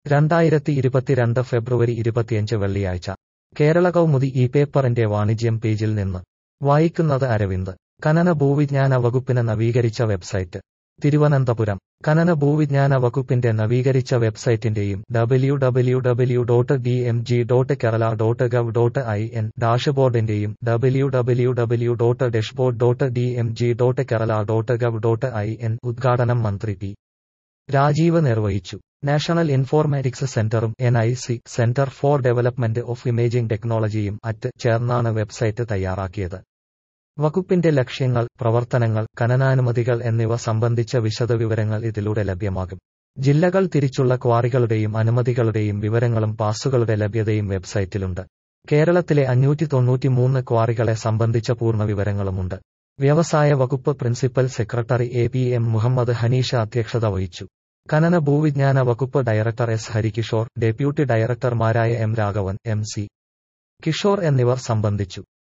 രണ്ടായിരത്തി ഇരുപത്തിരണ്ട് ഫെബ്രുവരി ഇരുപത്തിയഞ്ച് വെള്ളിയാഴ്ച കേരള കൗമുദി ഈ പേപ്പറിന്റെ വാണിജ്യം പേജിൽ നിന്ന് വായിക്കുന്നത് അരവിന്ദ് ഖനന ഭൂവിജ്ഞാന വകുപ്പിന് നവീകരിച്ച വെബ്സൈറ്റ് തിരുവനന്തപുരം ഖനന ഭൂവിജ്ഞാന വകുപ്പിന്റെ നവീകരിച്ച വെബ്സൈറ്റിന്റെയും W W W dot D M G dot Kerala dot gov dot I N ഡാഷ്ബോർഡിന്റെയും W W W dot dashboard dot D M G dot Kerala dot gov dot I N ഉദ്ഘാടനം മന്ത്രി പി രാജീവ് നിർവഹിച്ചു നാഷണൽ ഇൻഫോർമാറ്റിക്സ് സെന്ററും N I C centre for development of imaging ടെക്നോളജിയും അറ്റ് ചേർന്നാണ് website തയ്യാറാക്കിയത് വകുപ്പിന്റെ ലക്ഷ്യങ്ങൾ പ്രവർത്തനങ്ങൾ ഖനനാനുമതികൾ എന്നിവ സംബന്ധിച്ച വിശദവിവരങ്ങൾ ഇതിലൂടെ ലഭ്യമാകും ജില്ലകൾ തിരിച്ചുള്ള ക്വാറികളുടെയും അനുമതികളുടെയും വിവരങ്ങളും പാസുകളുടെ ലഭ്യതയും വെബ്സൈറ്റിലുണ്ട് കേരളത്തിലെ അഞ്ഞൂറ്റി തൊണ്ണൂറ്റിമൂന്ന് ക്വാറികളെ സംബന്ധിച്ച പൂർണ്ണ വിവരങ്ങളുമുണ്ട് വ്യവസായ വകുപ്പ് principal secretary A P M Muhammad Hanish അധ്യക്ഷത വഹിച്ചു ഖനന ഭൂവിജ്ഞാന വകുപ്പ് ഡയറക്ടർ എസ് ഹരികിഷോർ ഡെപ്യൂട്ടി ഡയറക്ടർമാരായ M Raghavan M C Kishore എന്നിവർ സംബന്ധിച്ചു